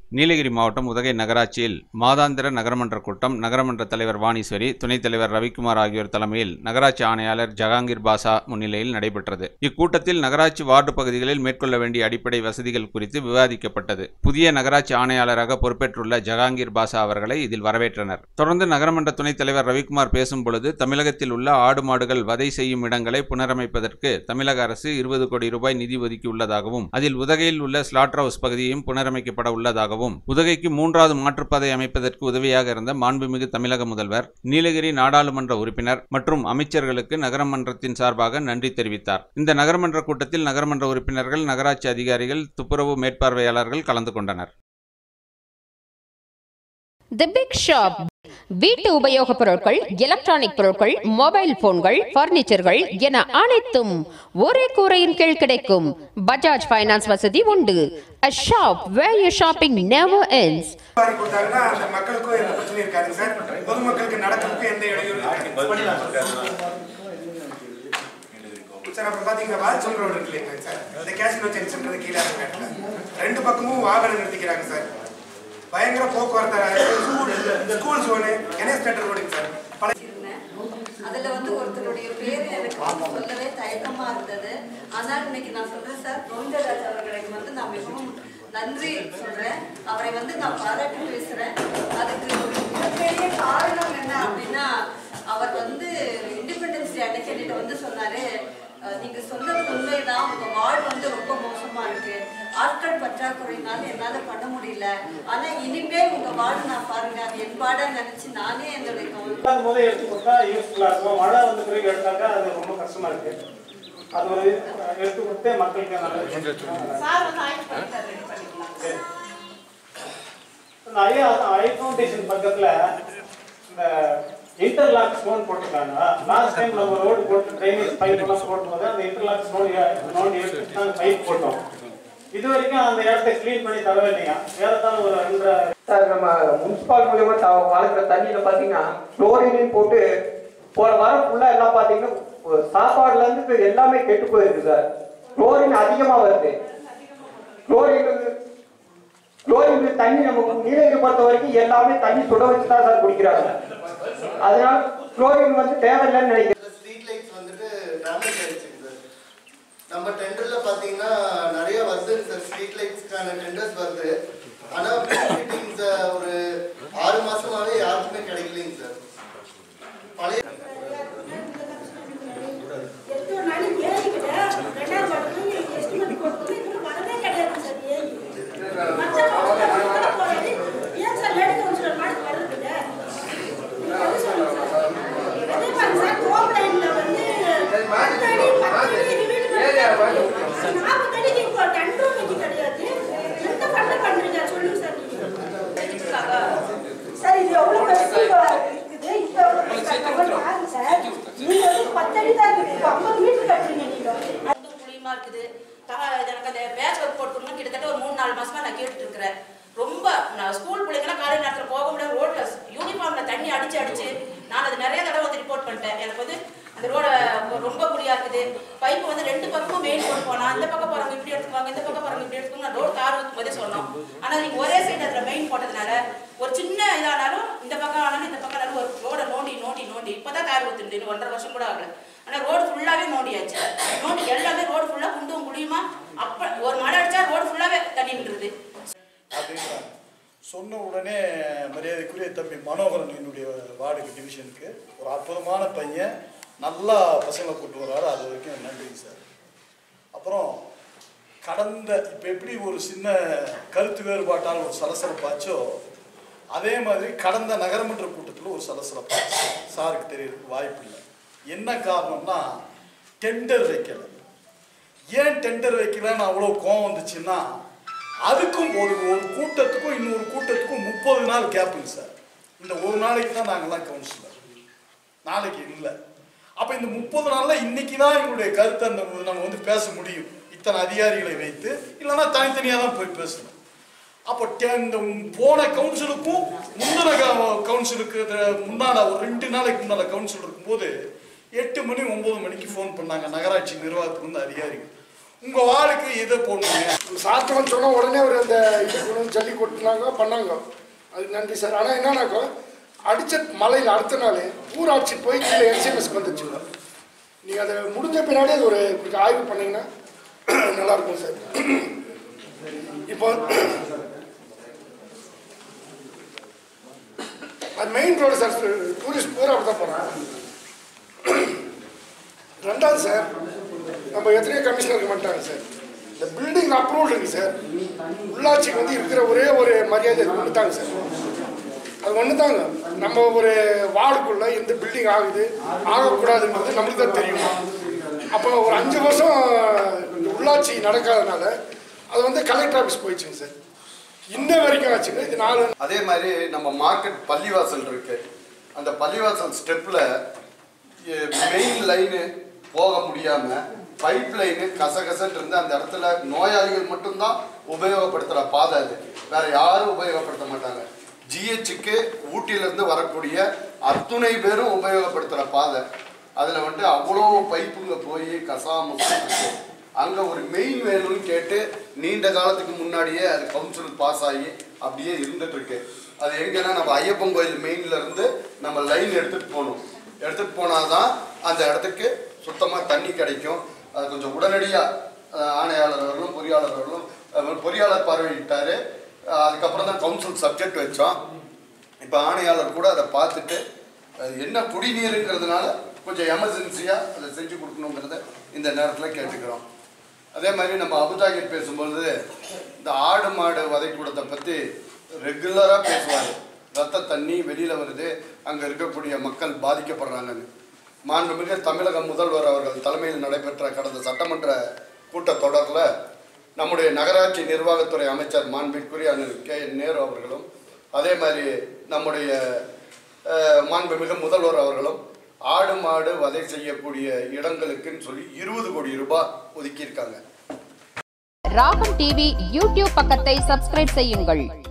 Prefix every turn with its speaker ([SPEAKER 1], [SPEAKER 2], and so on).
[SPEAKER 1] நீலகிரி மாவட்டம் உதகை நகராட்சியில் மாதாந்திர நகரமன்ற கூட்டம் நகரமன்ற தலைவர் வாணீஸ்வரி துணைத் தலைவர் ரவிக்குமார் ஆகியோர் தலைமையில் நகராட்சி ஆணையாளர் ஜஹாங்கீர் பாஷா முன்னிலையில் நடைபெற்றது இக்கூட்டத்தில் நகராட்சி வார்டு பகுதிகளில் மேற்கொள்ள வேண்டிய அடிப்படை வசதிகள் குறித்து விவாதிக்கப்பட்டது புதிய நகராட்சி ஆணையாளராக பொறுப்பேற்றுள்ள ஜஹாங்கீர் பாஷா அவர்களை இதில் வரவேற்றனர் தொடர்ந்து நகரமன்ற துணைத் தலைவர் ரவிக்குமார் பேசும் பொழுது தமிழகத்தில் உள்ள ஆடு மாடுகள் வதை செய்யும் இடங்களை புனரமைப்பதற்கு தமிழக அரசு இருபது கோடி ரூபாய் நிதி ஒதுக்கியுள்ளதாகவும் அதில் உதகையில் உள்ள ஸ்லாட்டர் ஹவுஸ் பகுதியும் புனரமைக்கப்பட உள்ளதாகவும் உதகைக்கு மூன்றாவது மாற்றுப்பாதை அமைப்பதற்கு உதவியாக இருந்த மாண்புமிகு தமிழக முதல்வர் நீலகிரி நாடாளுமன்ற உறுப்பினர் மற்றும் அமைச்சர்களுக்கு நகரமன்றத்தின் சார்பாக நன்றி தெரிவித்தார் இந்த நகரமன்ற கூட்டத்தில் நகரமன்ற உறுப்பினர்கள் நகராட்சி அதிகாரிகள் துப்புரவு மேற்பார்வையாளர்கள் கலந்து கொண்டனர்
[SPEAKER 2] தி பிக் ஷாப் வீட்டு உபயோகப் பொருட்கள் எலக்ட்ரானிக் பொருட்கள் மொபைல் போன்கள் பர்னிச்சர்கள் என அனைத்தும் ஒரே கூரையின் கீழ் கிடைக்கும் பஜாஜ் ஃபைனான்ஸ் வசதி உண்டு a shop where your shopping never ends
[SPEAKER 3] வாரி கொடுத்தாங்கன்னா அந்த மக்களுக்கும் எந்த பிரச்சனையும் இருக்காது சார் பொதுமக்களுக்கு நடக்கிறதுக்கும் எந்த இடையூறும் இருக்காது சார் அப்புறம் பாத்தீங்கன்னா வால்சல் ரோடு இருக்கு இல்லைங்க சார் இந்த கேசினோ ஜங்ஷன்றது கீழே இருக்காங்க ரெண்டு பக்கமும் வாகனம் நிறுத்திக்கிறாங்க சார் பயங்கர போக்குவரத்து ஸ்கூல் ஜோனு கணேஷ் தேட்டர் ரோடுங்க சார் பல
[SPEAKER 4] இருந்தேன் அதுல வந்து ஒருத்தருடைய பேர் எனக்கு வந்து சொல்லவே தயக்கமா இருந்தது ஆனால் இன்னைக்கு நான் சொல்றேன் சார் கோவிந்தராஜ் அவர்களுக்கு வந்து நான் மிகவும் நன்றி சொல்றேன் அவரை வந்து நான் பாராட்டி பேசுறேன் அதுக்கு ஒரு மிகப்பெரிய காரணம் என்ன அப்படின்னா அவர் வந்து இண்டிபெண்டன்ஸ் டே அன்னைக்கு என்கிட்ட வந்து சொன்னாரு அஹ், நீங்க சொன்னது உண்மைதான் உங்க வார்டு வந்து ரொம்ப மோசமா இருக்கு ஆட்கள் பற்றாக்குறையினால என்னால பண்ண முடியல ஆனா இனிமேல் உங்க வார்டு நான் பாருங்க அது என் வார்டா நினைச்சு நானே என்னுடைய கவனம்
[SPEAKER 5] இல்லாத போதே எடுத்து கொடுத்தா யூஸ்ஃபுல்லாக இருக்கும் மழை வந்த பிறகு எடுத்தாக்கா அது ரொம்ப கஷ்டமா இருக்கு அது ஒரு அஹ், எடுத்து கொடுத்து மக்களுக்கு நல்லது
[SPEAKER 4] சார் வந்து ஆய்வு பண்ணி ரெடி பண்ணிக்கலாம்
[SPEAKER 5] சரி. இந்த ஐ ஐ ஃபவுண்டேஷன் பக்கத்துல இந்த இன்டர்லாக் ஸ்டோன் போட்டிருக்காங்க லாஸ்ட் டைம் நம்ம ரோடு போட்டு ட்ரைனேஜ் பைப் எல்லாம் போடும்போது அந்த இன்டர்லாக் ஸ்டோன் நோண்டி எடுத்து நாங்கள் பைப் போட்டோம் இது வரைக்கும் அந்த இடத்த க்ளீன் பண்ணி தரவே இல்லைங்க ஏறத்தாழ ஒரு ரெண்டரை
[SPEAKER 6] சார் நம்ம முனிசிபால் மூலியமா த- வளர்க்குற தண்ணியில பாத்தீங்கன்னா குளோரினையும் போட்டு போன வாரம் ஃபுல்லா எல்லாம் பாத்தீங்கன்னா ஒரு சாப்பாடுல இருந்து இப்ப எல்லாமே கெட்டு போயிருக்கு சார் குளோரின் அதிகமா வருது குளோரின் குளோரின் தண்ணி நம்ம நீலகிரி பொறுத்த வரைக்கும் எல்லாமே தண்ணி சுட வச்சு தான் சார் குடிக்கிறாங்க அதனால குளோரின் வந்து தேவையில்லைன்னு நினைக்கிறேன்
[SPEAKER 7] ஸ்ட்ரீட் லைட்ஸ் வந்துட்டு டேமேஜ் ஆயிடுச்சுங்க சார் நம்ம டெண்டர்ல பாத்தீங்கன்னா நிறைய வருது சார் ஸ்ட்ரீட் லைட்ஸ்க்கான டெண்டர்ஸ் வருது ஆனா மீட்டிங்ஸ் ஒரு ஆறு மாசமாவே யாருக்குமே கிடைக்கலைங்க சார் பழைய
[SPEAKER 8] ಎಷ್ಟು ನಾಳೆ ಏರಿಗಿದೆ ரெண்டாவது வாரத்துல எஸ்டிமேட் கொடுத்து இன்னும் வரவே கிடையாது சார் ஏறி மற்ற கவுன்சிலர் போறது ஏன் சார் லேடி கவுன்சிலர் மாதிரி வருது அதே மாதிரி சார் கோப் லைன்ல வந்து பத்து அடி பத்து அடி வீடு நாற்பது அடிக்கு இப்போ டெண்டரும் இன்னைக்கு கிடையாது எந்த ஃபண்ட் பண்றீங்க சொல்லுங்க சார் நீங்க சார் இது எவ்வளவு பெருசு இருக்குது இப்போ எவ்வளவு பெருசு பாருங்க சார் நீங்க வந்து பத்து அடி தான் இருக்குது இப்போ ஐம்பது மீட்டர் கட்டுறீங்க நீங்க
[SPEAKER 9] வந்து புளியமா இருக்குது தக- எனக்கு அந்த பேட்ச் ஒர்க் போட்டு கொடுங்க கிட்டத்தட்ட ஒரு மூணு நாலு மாசமா நான் கேட்டுட்டு இருக்கிறேன் ரொம்ப நான் ஸ்கூல் பிள்ளைங்கலாம் காலை நேரத்தில் போக முடியாது ரோட்ல யூனிஃபார்ம்ல தண்ணி அடிச்சு அடிச்சு நான் அது நிறைய தடவை வந்து ரிப்போர்ட் பண்ணிட்டேன் எனக்கு வந்து அந்த ரோட ரொம்ப குழியா இருக்குது பைப் வந்து ரெண்டு பக்கமும் மெயின் போட்டு போனா இந்த பக்கம் போறவங்க இப்படி எடுத்துக்குவாங்க இந்த பக்கம் போறவங்க இப்படி எடுத்துக்கோங்க நான் ரோடு தார் ஊற்றும் போதே சொன்னோம் ஆனா நீங்க ஒரே சைடு அதுல மெயின் போட்டதுனால ஒரு சின்ன இதானாலும் இந்த பக்கம் ஆனாலும் இந்த பக்கம் ஆனாலும் ஒரு ரோட நோண்டி நோண்டி நோண்டி இப்பதான் தார் ஊத்துருது இன்னும் ஒன்றரை வருஷம் கூட ஆகல ஆனா ரோடு ஃபுல்லாவே நோண்டியாச்சு நோண்டி எல்லாமே ரோடு ஃபுல்லா குண்டும் குழியுமா அப்ப ஒரு மழை அடிச்சா ரோடு ஃபுல்லாவே தண்ணி நின்றுது
[SPEAKER 10] அப்படின்றாங்க சொன்ன உடனே மரியாதைக்குரிய தம்பி மனோகரன் என்னுடைய வார்டு டிவிஷனுக்கு ஒரு அற்புதமான பையன் நல்லா பசங்களை கூட்டு வர்றாரு அது வரைக்கும் நன்றிங்க சார் அப்புறம் கடந்த இப்போ எப்படி ஒரு சின்ன கருத்து வேறுபாட்டால் ஒரு சலசலப்பாச்சோ அதே மாதிரி கடந்த நகரமன்ற கூட்டத்தில் ஒரு சலசலப்பாச்சு சாருக்கு தெரியறதுக்கு வாய்ப்பு இல்லை என்ன காரணம்னா டெண்டர் வைக்கல ஏன் டெண்டர் வைக்கலன்னு அவ்வளோ கோவம் வந்துச்சுன்னா அதுக்கும் ஒரு ஒரு கூட்டத்துக்கும் இன்னொரு கூட்டத்துக்கும் முப்பது நாள் கேப்புங்க சார் இந்த ஒரு நாளைக்கு தான் நாங்கள்லாம் கவுன்சிலர் நாளைக்கு இல்லை அப்போ இந்த முப்பது நாளில் இன்னைக்கு தான் எங்களுடைய கருத்தை அந்த நம்ம வந்து பேச முடியும் இத்தனை அதிகாரிகளை வைத்து இல்லைன்னா தனித்தனியாக தான் போய் பேசணும் அப்போ டே- இந்த போன கவுன்சிலுக்கும் முந்தின க- கவுன்சிலுக்கு இது முன்னால ஒரு ரெண்டு நாளைக்கு முன்னால கவுன்சில் இருக்கும்போது எட்டு மணி ஒன்பது மணிக்கு ஃபோன் பண்ணாங்க நகராட்சி நிர்வாகத்திலிருந்து அதிகாரிகள் உங்க வாளுக்கு இதை போடணுங்க
[SPEAKER 11] சாத்தவன் சொன்ன உடனே ஒரு அந்த இது கொண்டு வந்து ஜல்லி கொட்டினாங்க பண்ணாங்க அதுக்கு நன்றி சார் ஆனால் என்னன்னாக்கா அடிச்ச மலையில் அடுத்த நாள் ஊராட்சி போய் கீழே எஸ்எம்எஸ்க்கு வந்துச்சுங்க நீங்கள் அதை முடிஞ்ச பின்னாடி அது ஒரு கொஞ்சம் ஆய்வு பண்ணீங்கன்னா நல்லா இருக்கும் சார் இப்போ அது மெயின் ரோடு சார் டூரிஸ்ட் பூரா அப்படி தான் போகிறாங்க ரெண்டாவது சார் நம்ம எத்தனையோ கமிஷனருக்கு மாட்டாங்க சார் இந்த பில்டிங் அப்ரூவல் இருக்கு சார் உள்ளாட்சிக்கு வந்து இருக்கிற ஒரே ஒரு மரியாதை அது ஒன்று தாங்க சார் அது ஒன்று தாங்க நம்ம ஒரு வார்டுக்குள்ள எந்த பில்டிங் ஆகுது ஆகக்கூடாதுங்கிறது நம்மளுக்கு தான் தெரியும் அப்போ ஒரு அஞ்சு வருஷம் இந்த உள்ளாட்சி நடக்காதனால அது வந்து கலெக்டர் ஆஃபீஸ் போயிடுச்சுங்க சார் இன்ன வரைக்கும் ஆச்சுங்க இது நாலு
[SPEAKER 12] அதே மாதிரி நம்ம மார்க்கெட் பள்ளிவாசல் இருக்கு அந்த பள்ளிவாசல் ஸ்டெப்ல மெயின் லைனு போக முடியாம பைப் லைனு கசகசன்னு இருந்து அந்த இடத்துல நோயாளிகள் மட்டும்தான் உபயோகப்படுத்துற பாதை அது வேற யாரும் உபயோகப்படுத்த மாட்டாங்க ஜிஹெச்சுக்கு ஊட்டியிலிருந்து வரக்கூடிய அத்துணை பேரும் உபயோகப்படுத்துற பாதை அதுல வந்துட்டு அவ்வளோ பைப்புங்க போய் கசாம அங்க ஒரு மெயின் வேணும்னு கேட்டு நீண்ட காலத்துக்கு முன்னாடியே அது கவுன்சில் பாஸ் ஆகி அப்படியே இருந்துட்டு இருக்கு அது எங்கன்னா நம்ம ஐயப்பன் கோயில் மெயின்ல இருந்து நம்ம லைன் எடுத்துட்டு போகணும் எடுத்துட்டு போனாதான் அந்த இடத்துக்கு சுத்தமா தண்ணி கிடைக்கும் அது கொஞ்சம் உடனடியா அஹ், ஆணையாளர் அவர்களும் பொறியாளர் அவர்களும் அஹ், பொறியாளர் பார்வையிட்டாரு அஹ், அதுக்கப்புறம் தான் கவுன்சில் சப்ஜெக்ட் வச்சோம் இப்போ ஆணையாளர் கூட அதை பார்த்துட்டு அது என்ன குடிநீருங்கிறதுனால கொஞ்சம் எமர்ஜென்சியாக அதை செஞ்சு கொடுக்கணுங்கிறத இந்த நேரத்தில் கேட்டுக்கிறோம் அதே மாதிரி நம்ம அபுதாகிர் பேசும்பொழுது இந்த ஆடு மாடு வதைக்கூடத்தை பற்றி ரெகுலராக பேசுவார் ரத்த தண்ணி வெளியில் வருது அங்கே இருக்கக்கூடிய மக்கள் பாதிக்கப்படுறாங்கன்னு மாண்புமிகு தமிழக முதல்வர் அவர்கள் தலைமையில் நடைபெற்ற கடந்த சட்டமன்ற கூட்டத்தொடரில் நம்முடைய நகராட்சி நிர்வாகத்துறை அமைச்சர் மாண்பிற்குரிய அண்ணன் கே என் நேரு அவர்களும் அதே மாதிரி நம்முடைய அஹ், மாண்புமிகு முதல்வர் அவர்களும் ஆடு மாடு வதை செய்யக்கூடிய இடங்களுக்குன்னு சொல்லி இருபது கோடி ரூபாய் ஒதுக்கியிருக்காங்க
[SPEAKER 2] ராகம் டிவி யூடியூப் பக்கத்தை சப்ஸ்கிரைப் செய்யுங்கள்